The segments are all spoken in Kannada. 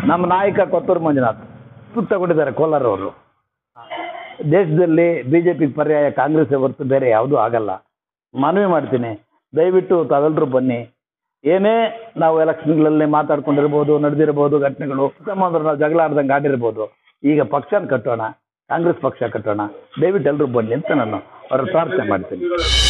ನಮ್ಮ ನಾಯಕ ಕೊತ್ತೂರು ಮಂಜುನಾಥ್ ಸುತ್ತ ತಗೊಂಡಿದ್ದಾರೆ ಕೋಲಾರ ಅವರು ದೇಶದಲ್ಲಿ ಬಿ ಜೆ ಪಿಗೆ ಪರ್ಯಾಯ ಕಾಂಗ್ರೆಸ್ ಹೊರತು ಬೇರೆ ಯಾವುದೂ ಆಗಲ್ಲ ಮನವಿ ಮಾಡ್ತೀನಿ ದಯವಿಟ್ಟು ತಾವೆಲ್ಲರೂ ಬನ್ನಿ ಏನೇ ನಾವು ಎಲೆಕ್ಷನ್ಗಳಲ್ಲಿ ಮಾತಾಡ್ಕೊಂಡಿರ್ಬೋದು ನಡೆದಿರ್ಬೋದು ಘಟನೆಗಳು ಸಂಬಂಧ ನಾವು ಜಗಳ ಆಡ್ದಂಗೆ ಆಡಿರ್ಬೋದು ಈಗ ಪಕ್ಷನ ಕಟ್ಟೋಣ ಕಾಂಗ್ರೆಸ್ ಪಕ್ಷ ಕಟ್ಟೋಣ ದಯವಿಟ್ಟು ಎಲ್ಲರೂ ಬನ್ನಿ ಅಂತ ನಾನು ಅವರ ಪ್ರಾರ್ಥನೆ ಮಾಡ್ತೀನಿ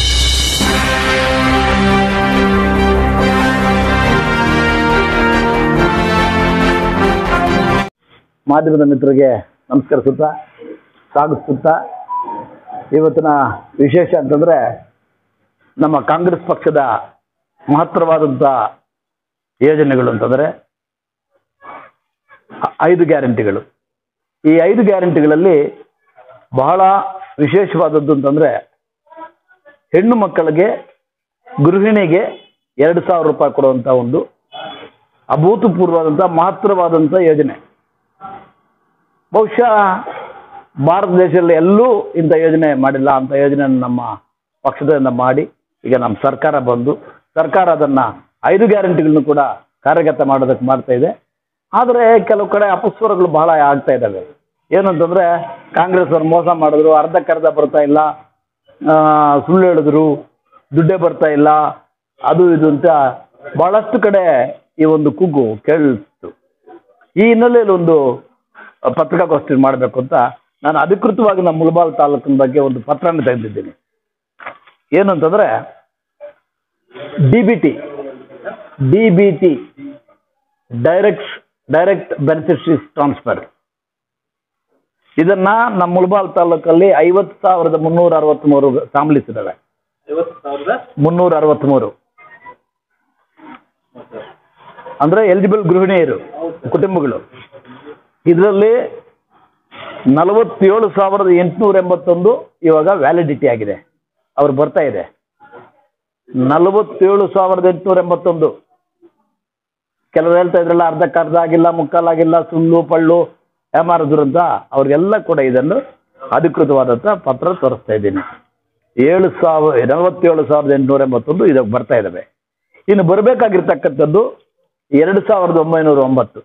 ಮಾಧ್ಯಮದ ಮಿತ್ರರಿಗೆ ನಮಸ್ಕರಿಸುತ್ತಾ ಸ್ವಾಗತಿಸುತ್ತಾ ಇವತ್ತಿನ ವಿಶೇಷ ಅಂತಂದ್ರೆ ನಮ್ಮ ಕಾಂಗ್ರೆಸ್ ಪಕ್ಷದ ಮಹತ್ತರವಾದಂಥ ಯೋಜನೆಗಳು ಅಂತಂದ್ರೆ ಐ- ಐದು ಗ್ಯಾರಂಟಿಗಳು ಈ ಐದು ಗ್ಯಾರಂಟಿಗಳಲ್ಲಿ ಬಹಳ ವಿಶೇಷವಾದದ್ದು ಅಂತಂದ್ರೆ ಹೆಣ್ಣು ಮಕ್ಕಳಿಗೆ ಗೃಹಿಣಿಗೆ ಎರಡು ಸಾವಿರ ರೂಪಾಯಿ ಕೊಡುವಂತ ಒಂದು ಅಭೂತಪೂರ್ವವಾದಂಥ ಮಹತ್ತರವಾದಂಥ ಯೋಜನೆ ಬಹುಶಃ ಭಾರತ ದೇಶದಲ್ಲಿ ಎಲ್ಲೂ ಇಂಥ ಯೋಜನೆ ಮಾಡಿಲ್ಲ ಅಂತ ಯೋಜನೆ ನಮ್ಮ ಪಕ್ಷದಿಂದ ಮಾಡಿ ಈಗ ನಮ್ಮ ಸರ್ಕಾರ ಬಂದು ಸರ್ಕಾರ ಅದನ್ನ ಐದು ಗ್ಯಾರಂಟಿಗಳನ್ನು ಕೂಡ ಕಾರ್ಯಗತ ಮಾಡೋದಕ್ಕೆ ಮಾಡ್ತಾ ಇದೆ ಆದರೆ ಕೆಲವು ಕಡೆ ಅಪಸ್ವರಗಳು ಬಹಳ ಆಗ್ತಾ ಇದ್ದಾವೆ ಏನಂತಂದ್ರೆ ಕಾಂಗ್ರೆಸ್ ಅವ್ರು ಮೋಸ ಮಾಡಿದ್ರು ಅರ್ಧಕ್ಕರ್ಧ ಬರ್ತಾ ಇಲ್ಲ ಆ, ಸುಳ್ಳು ಹೇಳಿದ್ರು ದುಡ್ಡೇ ಬರ್ತಾ ಇಲ್ಲ ಅದು ಇದು ಅಂತ ಬಹಳಷ್ಟು ಕಡೆ ಈ ಒಂದು ಕೂಗು ಕೇಳಿಸ್ತು ಈ ಹಿನ್ನೆಲೆಯಲ್ಲಿ ಒಂದು ಪತ್ರಿಕಾಗೋಷ್ಠಿ ಮಾಡಬೇಕು ಅಂತ ನಾನು ಅಧಿಕೃತವಾಗಿ ನಮ್ಮ ಮುಳಬಾಲ್ ತಾಲೂಕಿನ ಬಗ್ಗೆ ಒಂದು ಪತ್ರನ ತೆಗೆದಿದ್ದೀನಿ ಏನು ಅಂತಂದ್ರೆ D B T D B T direct direct beneficiaries transfer ಇದನ್ನ ನಮ್ಮ ಮುಳಬಾಲ್ ತಾಲೂಕಲ್ಲಿ ಐವತ್ತು ಸಾವಿರದ ಮುನ್ನೂರ ಅರವತ್ತ್ಮೂರು ಫ್ಯಾಮಿಲೀಸ್ ಇದ್ದಾವೆ ಐವತ್ತು ಸಾವಿರದ ಮುನ್ನೂರ ಅರವತ್ತ್ಮೂರು ಅಂದ್ರೆ ಎಲಿಜಿಬಲ್ ಗೃಹಿಣಿಯರು ಕುಟುಂಬಗಳು ಇದರಲ್ಲಿ ನಲವತ್ತೇಳು ಸಾವಿರದ ಎಂಟುನೂರ ಎಂಬತ್ತೊಂದು ಇವಾಗ ವ್ಯಾಲಿಡಿಟಿ ಆಗಿದೆ ಅವ್ರು ಬರ್ತಾ ಇದೆ ನಲವತ್ತೇಳು ಸಾವಿರದ ಎಂಟುನೂರ ಎಂಬತ್ತೊಂದು ಕೆಲವರು ಹೇಳ್ತಾ ಇದ್ರಲ್ಲ ಅರ್ಧಕ್ಕೆ ಅರ್ಧ ಆಗಿಲ್ಲ ಮುಕ್ಕಾಲಾಗಿಲ್ಲ ಸುಳ್ಳು ಪಳ್ಳು ಏಮಾರಿದ್ರು ಅಂತ ಅವ್ರಿಗೆಲ್ಲ ಕೂಡ ಇದನ್ನು ಅಧಿಕೃತವಾದಂಥ ಪತ್ರ ತೋರಿಸ್ತಾ ಇದ್ದೀನಿ ಏಳು ಸಾವಿರ ನಲವತ್ತೇಳು ಸಾವಿರದ ಎಂಟುನೂರ ಎಂಬತ್ತೊಂದು ಇದಕ್ಕೆ ಬರ್ತಾ ಇದ್ದಾವೆ ಇನ್ನು ಬರಬೇಕಾಗಿರ್ತಕ್ಕಂಥದ್ದು ಎರಡು ಸಾವಿರದ ಒಂಬೈನೂರ ಒಂಬತ್ತು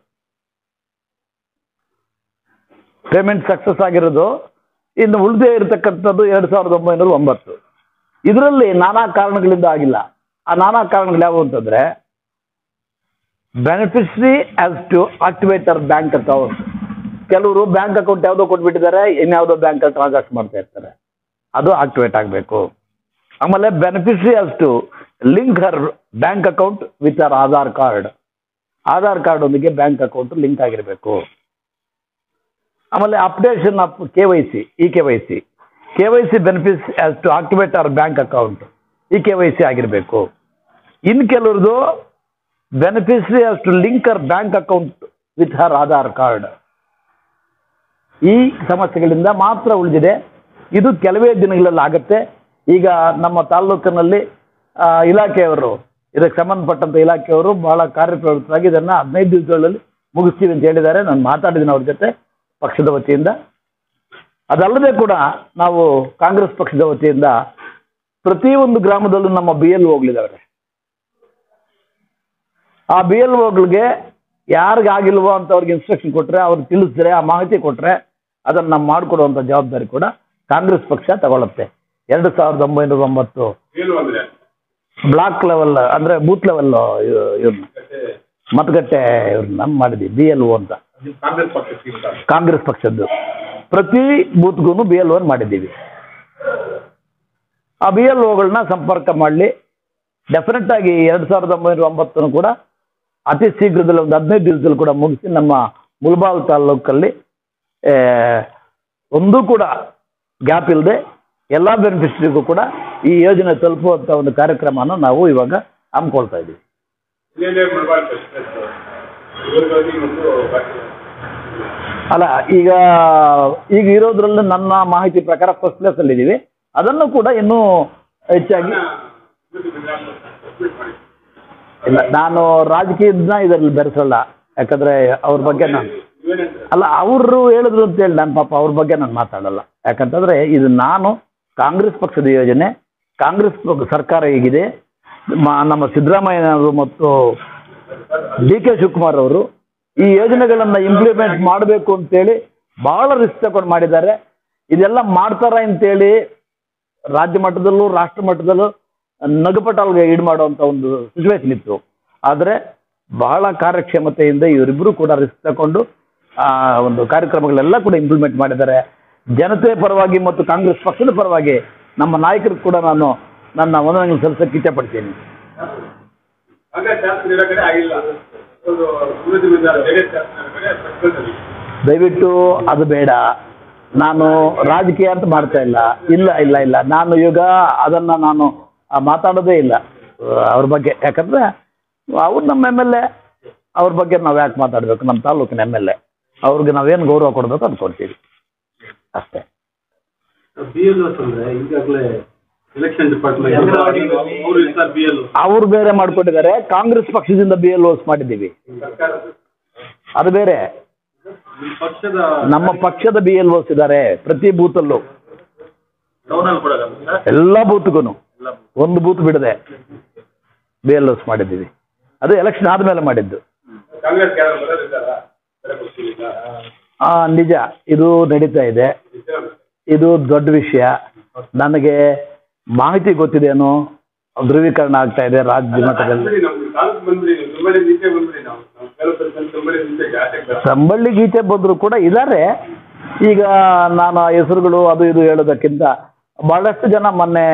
ಪೇಮೆಂಟ್ ಸಕ್ಸಸ್ ಆಗಿರೋದು ಇನ್ನು ಉಳಿದೇ ಇರತಕ್ಕಂಥದ್ದು ಎರಡು ಸಾವಿರದ ಒಂಬೈನೂರ ಒಂಬತ್ತು ಇದರಲ್ಲಿ ನಾನಾ ಕಾರಣಗಳಿಂದ ಆಗಿಲ್ಲ ಆ ನಾನಾ ಕಾರಣಗಳು ಯಾವುವು ಅಂತಂದ್ರೆ beneficiary has to activator bank account ಕೆಲವರು ಬ್ಯಾಂಕ್ ಅಕೌಂಟ್ ಯಾವುದೋ ಕೊಟ್ಬಿಟ್ಟಿದ್ದಾರೆ ಇನ್ಯಾವುದೋ ಬ್ಯಾಂಕಲ್ಲಿ ಟ್ರಾನ್ಸಾಕ್ಟ್ ಮಾಡ್ತಾ ಇರ್ತಾರೆ ಅದು ಆಕ್ಟಿವೇಟ್ ಆಗಬೇಕು ಆಮೇಲೆ beneficiary has to link her bank account with our Aadhaar card Aadhaar card ಒಂದಿಗೆ ಬ್ಯಾಂಕ್ ಅಕೌಂಟ್ ಲಿಂಕ್ ಆಗಿರಬೇಕು ಆಮೇಲೆ updation of K Y C E K Y C K Y C benefits has to activate our bank account E K Y C ಆಗಿರಬೇಕು ಇನ್ನು ಕೆಲವ್ರದ್ದು beneficiary has to link our bank account with her Aadhaar card ಈ ಸಮಸ್ಯೆಗಳಿಂದ ಮಾತ್ರ ಉಳಿದಿದೆ ಇದು ಕೆಲವೇ ದಿನಗಳಲ್ಲಿ ಆಗುತ್ತೆ ಈಗ ನಮ್ಮ ತಾಲ್ಲೂಕಿನಲ್ಲಿ ಆ, ಇಲಾಖೆಯವರು ಇದಕ್ಕೆ ಸಂಬಂಧಪಟ್ಟಂತ ಇಲಾಖೆಯವರು ಬಹಳ ಕಾರ್ಯಪ್ರವೃತ್ತರಾಗಿ ಇದನ್ನ ಹದಿನೈದು ದಿವಸಗಳಲ್ಲಿ ಮುಗಿಸ್ತೀವಿ ಅಂತ ಹೇಳಿದ್ದಾರೆ ನಾನು ಮಾತಾಡಿದ್ದೀನಿ ಅವ್ರ ಜೊತೆ ಪಕ್ಷದ ವತಿಯಿಂದ ಅದಲ್ಲದೆ ಕೂಡ ನಾವು ಕಾಂಗ್ರೆಸ್ ಪಕ್ಷದ ವತಿಯಿಂದ ಪ್ರತಿಯೊಂದು ಗ್ರಾಮದಲ್ಲೂ ನಮ್ಮ ಬಿ ಎಲ್ ಹೋಗ್ಲಿದ್ದಾರೆ ಆ ಬಿ ಎಲ್ ಓಗಳಿಗೆ ಯಾರಿಗೆ ಆಗಿಲ್ವೋ ಅಂತ ಅವ್ರಿಗೆ ಇನ್ಸ್ಟ್ರಕ್ಷನ್ ಕೊಟ್ರೆ ಅವ್ರಿಗೆ ತಿಳಿಸಿದ್ರೆ ಆ ಮಾಹಿತಿ ಕೊಟ್ರೆ ಅದನ್ನ ನಾವು ಮಾಡಿಕೊಡುವಂಥ ಜವಾಬ್ದಾರಿ ಕೂಡ ಕಾಂಗ್ರೆಸ್ ಪಕ್ಷ ತಗೊಳುತ್ತೆ ಎರಡು ಸಾವಿರದ ಒಂಬೈನೂರ ಒಂಬತ್ತು ಏನು ಅಂದ್ರೆ ಬ್ಲಾಕ್ ಲೆವೆಲ್ ಅಂದ್ರೆ ಬೂತ್ ಲೆವೆಲ್ ಇವ್ರನ್ನ ಮತಗಟ್ಟೆ ಇವ್ರನ್ನ ಮಾಡಿದ್ವಿ ಬಿ ಎಲ್ ಒ ಅಂತ ಕಾಂಗ್ರೆಸ್ ಪಕ್ಷಕ್ಕಿಂತ ಕಾಂಗ್ರೆಸ್ ಪಕ್ಷದ್ದು ಪ್ರತಿ ಬೂತ್ಗೂ ಬಿ ಎಲ್ ಒನ್ ಮಾಡಿದ್ದೀವಿ ಆ ಬಿ ಎಲ್ ಒಗಳನ್ನ ಸಂಪರ್ಕ ಮಾಡಲಿ ಡೆಫಿನೆಟ್ ಆಗಿ ಎರಡು ಸಾವಿರದ ಒಂಬೈನೂರ ಒಂಬತ್ತನ್ನು ಕೂಡ ಅತಿ ಶೀಘ್ರದಲ್ಲಿ ಒಂದು ಹದಿನೈದು ದಿವಸದಲ್ಲಿ ಕೂಡ ಮುಗಿಸಿ ನಮ್ಮ ಮುಲ್ಬಾಲ್ ತಾಲೂಕಲ್ಲಿ ಆ, ಒಂದೂ ಕೂಡ ಗ್ಯಾಪ್ ಇಲ್ಲದೆ ಎಲ್ಲ ಬೆನಿಫಿಷರಿಗೂ ಕೂಡ ಈ ಯೋಜನೆ ತಲುಪುವಂಥ ಒಂದು ಕಾರ್ಯಕ್ರಮನ ನಾವು ಇವಾಗ ಹಮ್ಮಿಕೊಳ್ತಾ ಇದ್ದೀವಿ ಇಲ್ಲೇ ಮಾಡಬಾರ್ದು ಇವ್ರಿಗಾಗಿ ಒಂದು ಬಾಕಿ ಅಲ್ಲ ಈಗ ಈಗ ಇರೋದ್ರಲ್ಲಿ ನನ್ನ ಮಾಹಿತಿ ಪ್ರಕಾರ ಫಸ್ಟ್ ಪ್ಲೇಸ್ ಅಲ್ಲಿ ಇದೀವಿ ಅದನ್ನು ಕೂಡ ಇನ್ನೂ ಹೆಚ್ಚಾಗಿ ಇಲ್ಲ ನಾನು ರಾಜಕೀಯದನ್ನ ಇದರಲ್ಲಿ ಬೆರೆಸಲ್ಲ ಯಾಕಂದ್ರೆ ಅವ್ರ ಬಗ್ಗೆ ನಾನು ಅಲ್ಲ ಅವರು ಹೇಳಿದ್ರು ಅಂತ ಹೇಳಿ ನಾನು ಪಾಪ ಅವ್ರ ಬಗ್ಗೆ ನಾನು ಮಾತಾಡಲ್ಲ ಯಾಕಂತಂದ್ರೆ ಇದು ನಾನು ಕಾಂಗ್ರೆಸ್ ಪಕ್ಷದ ಯೋಜನೆ ಕಾಂಗ್ರೆಸ್ ಪಕ್ಷ- ಸರ್ಕಾರ ಹೇಗಿದೆ ಮ- ನಮ್ಮ ಸಿದ್ದರಾಮಯ್ಯ ಅವರು ಮತ್ತು ಡಿ ಕೆ ಶಿವಕುಮಾರ್ ಅವರು ಈ ಯೋಜನೆಗಳನ್ನ ಇಂಪ್ಲಿಮೆಂಟ್ ಮಾಡಬೇಕು ಅಂತೇಳಿ ಬಹಳ ರಿಸ್ಕ್ ತಗೊಂಡು ಮಾಡಿದ್ದಾರೆ ಇದೆಲ್ಲ ಮಾಡ್ತಾರ ಅಂತೇಳಿ ರಾಜ್ಯ ಮಟ್ಟದಲ್ಲೂ ರಾಷ್ಟ್ರ ಮಟ್ಟದಲ್ಲೂ ನಗುಪಟಲ್ಗೆ ಈಡು ಮಾಡುವಂತ ಒಂದು ಸಿಚುವೇಶನ್ ಇತ್ತು ಆದರೆ ಬಹಳ ಕಾರ್ಯಕ್ಷಮತೆಯಿಂದ ಇವರಿಬ್ಬರು ಕೂಡ ರಿಸ್ಕ್ ತಗೊಂಡು ಆ ಒಂದು ಕಾರ್ಯಕ್ರಮಗಳೆಲ್ಲ ಕೂಡ ಇಂಪ್ಲಿಮೆಂಟ್ ಮಾಡಿದ್ದಾರೆ ಜನತೆ ಪರವಾಗಿ ಮತ್ತು ಕಾಂಗ್ರೆಸ್ ಪಕ್ಷದ ಪರವಾಗಿ ನಮ್ಮ ನಾಯಕರು ಕೂಡ ನಾನು ನನ್ನ ವಂದನೆಗಳನ್ನು ಸಲ್ಲಿಸಕ್ಕೆ ಇಚ್ಛೆಪಡ್ತೀನಿ ಕಾಂಗ್ರೆಸ್ ಶಾಸಕರು ಇರೋ ಕಡೆ ಆಗಿಲ್ಲ ಒಂದು ಸುಮತಿ ಬಿದ್ದಾರೆ ಜೆಡಿಎಸ್ ಶಾಸಕರ ಕಡೆ ಪಕ್ಷದಲ್ಲಿ ದಯವಿಟ್ಟು ಅದು ಬೇಡ ನಾನು ರಾಜಕೀಯ ಅಂತ ಮಾಡ್ತಾ ಇಲ್ಲ ಇಲ್ಲ ಇಲ್ಲ ಇಲ್ಲ ನಾನು ಈಗ ಅದನ್ನ ನಾನು ಆ, ಮಾತಾಡೋದೇ ಇಲ್ಲ ಆ, ಅವ್ರ ಬಗ್ಗೆ ಯಾಕಂದ್ರೆ ಅವ್ರು ನಮ್ಮ ಎಮ್ ಎಲ್ ಎ ಅವ್ರ ಬಗ್ಗೆ ನಾವು ಯಾಕೆ ಮಾತಾಡಬೇಕು ನಮ್ಮ ತಾಲೂಕಿನ ಎಮ್ ಎಲ್ ಎ ಅವ್ರಿಗೆ ನಾವೇನು ಗೌರವ ಕೊಡಬೇಕು ಅದು ಕೊಡ್ತೀವಿ ಅಷ್ಟೇ ಬಿ ಎಲ್ ಎಸ್ ಅಂದ್ರೆ ಈಗಾಗಲೇ ಎಲೆಕ್ಷನ್ ಡಿಪಾರ್ಟ್ಮೆಂಟ್ ಅವರು ಇರ್ತಾರೆ ಬಿ ಎಲ್ ಅವ್ರು ಬೇರೆ ಮಾಡ್ಕೊಂಡಿದ್ದಾರೆ ಕಾಂಗ್ರೆಸ್ ಪಕ್ಷದಿಂದ ಬಿ ಎಲ್ ಓಸ್ ಮಾಡಿದ್ದೀವಿ ಸರ್ಕಾರ ಅದು ಬೇರೆ ಪಕ್ಷದ ನಮ್ಮ ಪಕ್ಷದ ಬಿ ಎಲ್ ಓಸ್ ಇದ್ದಾರೆ ಪ್ರತಿ ಬೂತಲ್ಲೂ ಟೌನಲ್ಲಿ ಕೂಡ ಎಲ್ಲ ಬೂತ್ಗೂ ಒಂದು ಬೂತ್ ಬಿಡದೆ ಬಿ ಎಲ್ ಓಸ್ ಮಾಡಿದ್ದೀವಿ ಅದು ಎಲೆಕ್ಷನ್ ಆದಮೇಲೆ ಮಾಡಿದ್ದು ಕಾಂಗ್ರೆಸ್ ಯಾರು ಬರೋದಿದ್ದಾರ ಬೇರೆ ಗೊತ್ತಿಲ್ಲ ಆ, ನಿಜ ಇದು ನಡೀತಾ ಇದೆ ಇದು ದೊಡ್ಡ ವಿಷಯ ನನಗೆ ಮಾಹಿತಿ ಗೊತ್ತಿದೆನೋ ಧ್ರುವೀಕರಣ ಆಗ್ತಾ ಇದೆ ರಾಜ್ಯ ಮಟ್ಟದಲ್ಲಿ ಬಂದ್ಬಿಡಿ ನಮ್ಗೆ ತಾಲೂಕು ಬಂದ್ಬಿಡಿ ನೀವು ತುಂಬಡಿ ನೀಚೆ ಬಂದ್ಬಿಡಿ ನಾವು ನಾವು ಕೆಲವು ಪರ್ಸೆಂಟ್ ತುಂಬಡಿ ನೀಚೆ ಜಾಸ್ತಿ ಆಗ್ತದೆ ಸಂಬಳ್ಳಿ ಗೀತೆ ಬಂದರೂ ಕೂಡ ಇದ್ದಾರೆ ಈಗ ನಾನು ಆ ಹೆಸರುಗಳು ಅದು ಇದು ಹೇಳೋದಕ್ಕಿಂತ ಬಹಳಷ್ಟು ಜನ ಮೊನ್ನೆ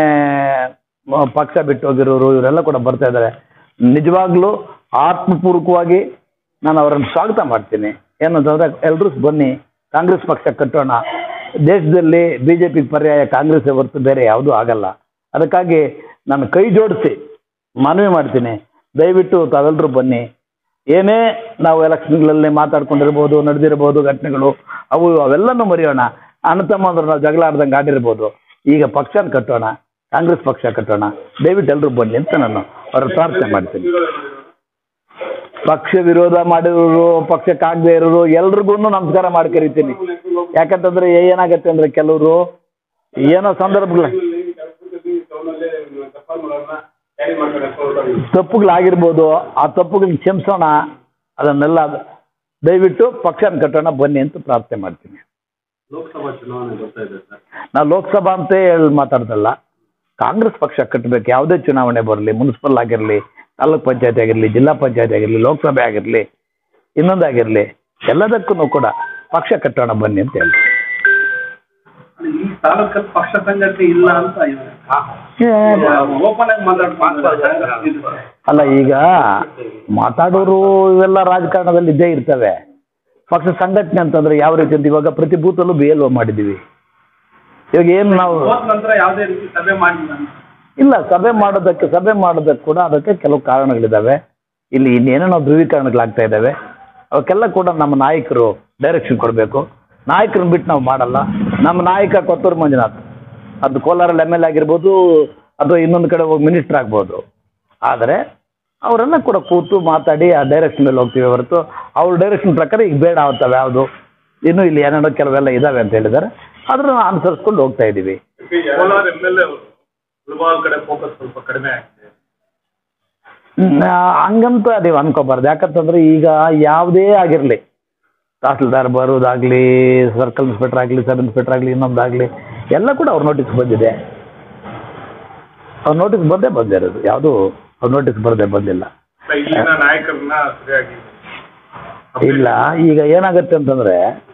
ಮ- ಪಕ್ಷ ಬಿಟ್ಟು ಹೋಗಿರೋರು ಇವರೆಲ್ಲ ಕೂಡ ಬರ್ತಾ ಇದ್ದಾರೆ ನಿಜವಾಗ್ಲೂ ಆತ್ಮಪೂರ್ವಕವಾಗಿ ನಾನು ಅವರನ್ನು ಸ್ವಾಗತ ಮಾಡ್ತೀನಿ ಏನಂತಂದ್ರೆ ಎಲ್ಲರೂ ಬನ್ನಿ ಕಾಂಗ್ರೆಸ್ ಪಕ್ಷ ಕಟ್ಟೋಣ ದೇಶದಲ್ಲಿ ಬಿ ಜೆ ಪಿ ಪರ್ಯಾಯ ಕಾಂಗ್ರೆಸ್ ಹೊರತು ಬೇರೆ ಯಾವುದೂ ಆಗಲ್ಲ ಅದಕ್ಕಾಗಿ ನಾನು ಕೈ ಜೋಡಿಸಿ ಮನವಿ ಮಾಡ್ತೀನಿ ದಯವಿಟ್ಟು ತಾವೆಲ್ಲರೂ ಬನ್ನಿ ಏನೇ ನಾವು ಎಲೆಕ್ಷನ್ಗಳಲ್ಲಿ ಮಾತಾಡ್ಕೊಂಡಿರ್ಬೋದು ನಡೆದಿರ್ಬೋದು ಘಟನೆಗಳು ಅವು ಅವೆಲ್ಲನೂ ಮರೆಯೋಣ ಅಣ್ಣ ತಮ್ಮಂದ್ರೆ ನಾವು ಜಗಳ ಆಡ್ದಂಗೆ ಆಡಿರ್ಬೋದು ಈಗ ಪಕ್ಷನ ಕಟ್ಟೋಣ ಕಾಂಗ್ರೆಸ್ ಪಕ್ಷ ಕಟ್ಟೋಣ ದಯವಿಟ್ಟು ಎಲ್ಲರೂ ಬನ್ನಿ ಅಂತ ನಾನು ಅವ್ರ ಪ್ರಾರ್ಥನೆ ಮಾಡ್ತೀನಿ ಪಕ್ಷ ವಿರೋಧ ಮಾಡಿರೋರು ಪಕ್ಷಕ್ಕಾಗದೇ ಇರೋರು ಎಲ್ರಿಗೂ ನಮಸ್ಕಾರ ಮಾಡಿ ಕರಿತೀನಿ ಯಾಕಂತಂದ್ರೆ ಏನಾಗತ್ತೆ ಅಂದ್ರೆ ಕೆಲವರು ಏನೋ ಸಂದರ್ಭಗಳ ಕ್ಯಾರಿ ಮಾಡ್ತಾರೆ ಹೊರಟೋಗಿ ತಪ್ಪುಗಳಾಗಿರ್ಬೋದು ಆ ತಪ್ಪುಗಳನ್ನ ಕ್ಷಮಿಸೋಣ ಅದನ್ನೆಲ್ಲ ದಯವಿಟ್ಟು ಪಕ್ಷನ ಕಟ್ಟೋಣ ಬನ್ನಿ ಅಂತ ಪ್ರಾರ್ಥನೆ ಮಾಡ್ತೀನಿ ಲೋಕಸಭಾ ಚುನಾವಣೆ ಬರ್ತಾ ಇದೆ ಸರ್ ನಾವು ಲೋಕಸಭಾ ಅಂತ ಹೇಳಿ ಮಾತಾಡ್ದಲ್ಲ ಕಾಂಗ್ರೆಸ್ ಪಕ್ಷ ಕಟ್ಟಬೇಕು ಯಾವುದೇ ಚುನಾವಣೆ ಬರಲಿ ಮುನ್ಸಿಪಲ್ ಆಗಿರಲಿ ತಾಲೂಕ್ ಪಂಚಾಯತಿ ಆಗಿರಲಿ ಜಿಲ್ಲಾ ಪಂಚಾಯತಿ ಆಗಿರಲಿ ಲೋಕಸಭೆ ಆಗಿರಲಿ ಇನ್ನೊಂದಾಗಿರಲಿ ಎಲ್ಲದಕ್ಕೂ ಕೂಡ ಪಕ್ಷ ಕಟ್ಟೋಣ ಬನ್ನಿ ಅಂತ ಹೇಳಿ ಈ ತಾಲೂಕಲ್ಲಿ ಪಕ್ಷ ಸಂಘಟನೆ ಇಲ್ಲ ಅಂತ ಓಪನ್ ಆಗಿ ಮಾತಾಡ್ತಾರೆ ಅಲ್ಲ ಈಗ ಮಾತಾಡೋರು ಇವೆಲ್ಲ ರಾಜಕಾರಣದಲ್ಲಿ ಇದ್ದೇ ಇರ್ತವೆ ಪಕ್ಷ ಸಂಘಟನೆ ಅಂತಂದ್ರೆ ಯಾವ ರೀತಿ ಅಂತ ಇವಾಗ ಪ್ರತಿ ಬೂತಲ್ಲೂ ಬಿ ಎಲ್ ಒ ಮಾಡಿದ್ದೀವಿ ಇವಾಗ ಏನು ನಾವು ಹೋದ ನಂತರ ಯಾವುದೇ ರೀತಿ ಸಭೆ ಮಾಡಿಲ್ಲ ಅಂತ. ಇಲ್ಲ ಸಭೆ ಮಾಡೋದಕ್ಕೆ ಸಭೆ ಮಾಡೋದಕ್ಕೆ ಕೂಡ ಅದಕ್ಕೆ ಕೆಲವು ಕಾರಣಗಳಿದ್ದಾವೆ ಇಲ್ಲಿ ಇನ್ನೇನೋ ನಾವು ಧ್ರುವೀಕರಣಗಳಾಗ್ತಾ ಇದ್ದಾವೆ ಅವಕ್ಕೆಲ್ಲ ಕೂಡ ನಮ್ಮ ನಾಯಕರು ಡೈರೆಕ್ಷನ್ ಕೊಡಬೇಕು ನಾಯಕರನ್ನ ಬಿಟ್ಟು ನಾವು ಮಾಡಲ್ಲ ನಮ್ಮ ನಾಯಕ ಕೊತ್ತೂರು ಮಂಜುನಾಥ್ ಅದು ಕೋಲಾರಲ್ಲಿ ಎಮ್ ಎಲ್ ಆಗಿರ್ಬೋದು ಅಥವಾ ಇನ್ನೊಂದು ಕಡೆ ಹೋಗಿ ಮಿನಿಸ್ಟರ್ ಆಗ್ಬೋದು ಆದರೆ ಅವರೆಲ್ಲ ಕೂಡ ಕೂತು ಮಾತಾಡಿ ಆ ಡೈರೆಕ್ಷನ್ ಮೇಲೆ ಹೋಗ್ತೀವಿ ಹೊರತು ಅವ್ರ ಡೈರೆಕ್ಷನ್ ಪ್ರಕಾರ ಈಗ ಬೇಡ ಆಗ್ತವೆ ಯಾವುದು ಇನ್ನೂ ಇಲ್ಲಿ ಏನೇನೋ ಕೆಲವೆಲ್ಲ ಇದಾವೆ ಅಂತ ಹೇಳಿದ್ದಾರೆ ಅದನ್ನು ಅನುಸರಿಸ್ಕೊಂಡು ಹೋಗ್ತಾ ಇದ್ದೀವಿ Kolar M L A Mulbagal ಕಡೆ ಫೋಕಸ್ ಸ್ವಲ್ಪ ಕಡಿಮೆ ಆಗಿದೆ ಹ್ಮ್, ಆ, ಹಂಗಂತ ನೀವು ಅನ್ಕೋಬಾರ್ದು ಯಾಕಂತಂದ್ರೆ ಈಗ ಯಾವುದೇ ಆಗಿರಲಿ ತಹಸೀಲ್ದಾರ್ ಬರೋದಾಗ್ಲಿ ಸರ್ಕಲ್ ಇನ್ಸ್ಪೆಕ್ಟರ್ ಆಗಲಿ ಸಬ್ ಇನ್ಸ್ಪೆಕ್ಟರ್ ಆಗಲಿ ಇನ್ನೊಂದಾಗಲಿ ಎಲ್ಲ ಕೂಡ ಅವ್ರ ನೋಟಿಸ್ ಬಂದಿದೆ ಅವ್ರ ನೋಟಿಸ್ ಬಂದೇ ಬಂದಿರೋದು ಯಾವುದು ಅವ್ರ ನೋಟಿಸ್ ಬರದೇ ಬಂದಿಲ್ಲ ಇಲ್ಲಿನ ನಾಯಕರನ್ನ ಸರಿಯಾಗಿ ಇಲ್ಲ ಈಗ ಏನಾಗುತ್ತೆ ಅಂತಂದ್ರೆ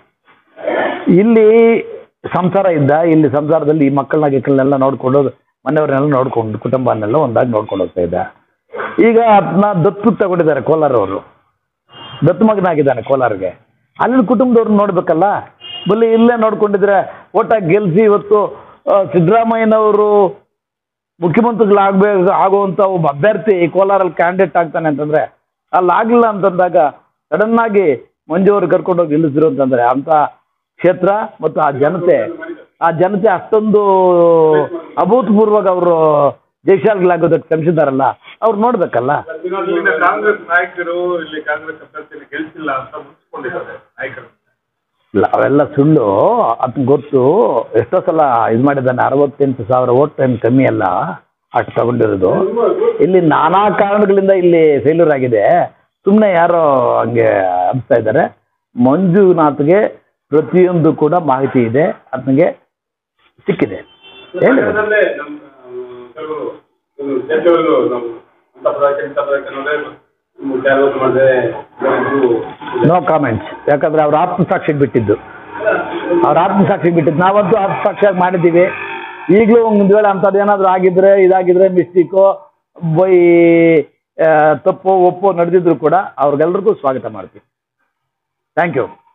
ಇಲ್ಲಿ ಸಂಸಾರ ಇದ್ದ ಇಲ್ಲಿ ಸಂಸಾರದಲ್ಲಿ ಈ ಮಕ್ಕಳನ್ನ ಗಿಕ್ಕಳನ್ನೆಲ್ಲ ನೋಡ್ಕೊಂಡು ಮನೆಯವ್ರನ್ನೆಲ್ಲ ನೋಡ್ಕೊಂಡು ಕುಟುಂಬನೆಲ್ಲ ಒಂದಾಗಿ ನೋಡ್ಕೊಂಡು ಹೋಗ್ತಾ ಇದ್ದ ಈಗ ಅದನ್ನ ದತ್ತು ತಗೊಂಡಿದ್ದಾರೆ ಕೋಲಾರವರು ದತ್ತು ಮಗನಾಗಿದ್ದಾನೆ ಕೋಲಾರ್ಗೆ ಅಲ್ಲಿ ಕುಟುಂಬದವ್ರು ನೋಡ್ಬೇಕಲ್ಲ ಬಲ್ಲಿ ಇಲ್ಲೇ ನೋಡ್ಕೊಂಡಿದ್ರೆ ಒಟ್ಟಾಗಿ ಗೆಲ್ಸಿ ಇವತ್ತು ಆ, ಸಿದ್ದರಾಮಯ್ಯನವರು ಮುಖ್ಯಮಂತ್ರಿಗಳಾಗಬೇಕು ಆಗುವಂಥ ಒಬ್ಬ ಅಭ್ಯರ್ಥಿ ಕೋಲಾರಲ್ಲಿ ಕ್ಯಾಂಡಿಡೇಟ್ ಆಗ್ತಾನೆ ಅಂತಂದ್ರೆ ಅಲ್ಲಿ ಆಗಲಿಲ್ಲ ಅಂತಂದಾಗ ಸಡನ್ ಆಗಿ ಮಂಜು ಅವರು ಕರ್ಕೊಂಡೋಗಿ ನಿಲ್ಲಿಸಿರು ಅಂತಂದ್ರೆ ಅಂತ ಕ್ಷೇತ್ರ ಮತ್ತು ಆ ಜನತೆ ಆ ಜನತೆ ಅಷ್ಟೊಂದು ಅಭೂತಪೂರ್ವಕ ಅವರು ಜಯಶಾಲಿಗಳಾಗೋದಕ್ಕೆ ಶ್ರಮಿಸಿದಾರಲ್ಲ ಅವ್ರು ನೋಡ್ಬೇಕಲ್ಲ ಇಲ್ಲಿನ ಕಾಂಗ್ರೆಸ್ ನಾಯಕರು ಇಲ್ಲಿ ಕಾಂಗ್ರೆಸ್ ಅಭ್ಯರ್ಥಿನ ಗೆಲ್ಸಿಲ್ಲ ಅಂತ ಮುಗಿಸ್ಕೊಂಡಿದ್ದಾರೆ ನಾಯಕರು ಇಲ್ಲ ಅವೆಲ್ಲ ಸುಳ್ಳು ಅದನ್ನ ಗೊತ್ತು ಎಷ್ಟೋ ಸಲ ಇದು ಮಾಡಿದ್ದಾನೆ ಅರವತ್ತೆಂಟು ಸಾವಿರ ಓಟ್ ಏನು ಕಮ್ಮಿ ಅಲ್ಲ ಅಷ್ಟು ತಗೊಂಡಿರೋದು ಇಲ್ಲಿ ನಾನಾ ಕಾರಣಗಳಿಂದ ಇಲ್ಲಿ ಫೇಲ್ಯೂರ್ ಆಗಿದೆ ಸುಮ್ಮನೆ ಯಾರೋ ಹಂಗೆ ಅನ್ಸ್ತಾ ಇದ್ದಾರೆ ಮಂಜುನಾಥ್ಗೆ ಪ್ರತಿಯೊಂದು ಕೂಡ ಮಾಹಿತಿ ಇದೆ ಅದನಿಗೆ ಸಿಕ್ಕಿದೆ ಹೇಳಿ ಸಂಘಟನೆಯಲ್ಲೇ ನಮ್ಮ ಆ, ಕೆಲವು ಒಂದು ಸ್ಟೇಟ್ ಲೆವೆಲ್ ನಾವು ಅಂತ ಪದಾರ್ಥ ಇಂಥ ಪದಾರ್ಥ ಅನ್ನೋದೇ ಜಾಗೃತಿ ಮಾಡಿದೆ ಇದು ನೋ ಕಾಮೆಂಟ್ಸ್ ಯಾಕಂದ್ರೆ ಅವ್ರ ಆತ್ಮಸಾಕ್ಷಿಗೆ ಬಿಟ್ಟಿದ್ದು ಅವ್ರ ಆತ್ಮಸಾಕ್ಷಿಗೆ ಬಿಟ್ಟಿದ್ದು ನಾವಂತೂ ಆತ್ಮಸಾಕ್ಷಿಯಾಗಿ ಮಾಡಿದ್ದೀವಿ ಈಗಲೂ ಒಂದು ವೇಳೆ ಅಂಥದ್ದು ಏನಾದರೂ ಆಗಿದ್ರೆ ಇದಾಗಿದ್ರೆ ಮಿಸ್ಟೇಕೋ ಬೈ ತಪ್ಪು ಒಪ್ಪು ನಡೆದಿದ್ರು ಕೂಡ ಅವ್ರಿಗೆಲ್ರಿಗೂ ಸ್ವಾಗತ ಮಾಡ್ತೀವಿ ಥ್ಯಾಂಕ್ ಯು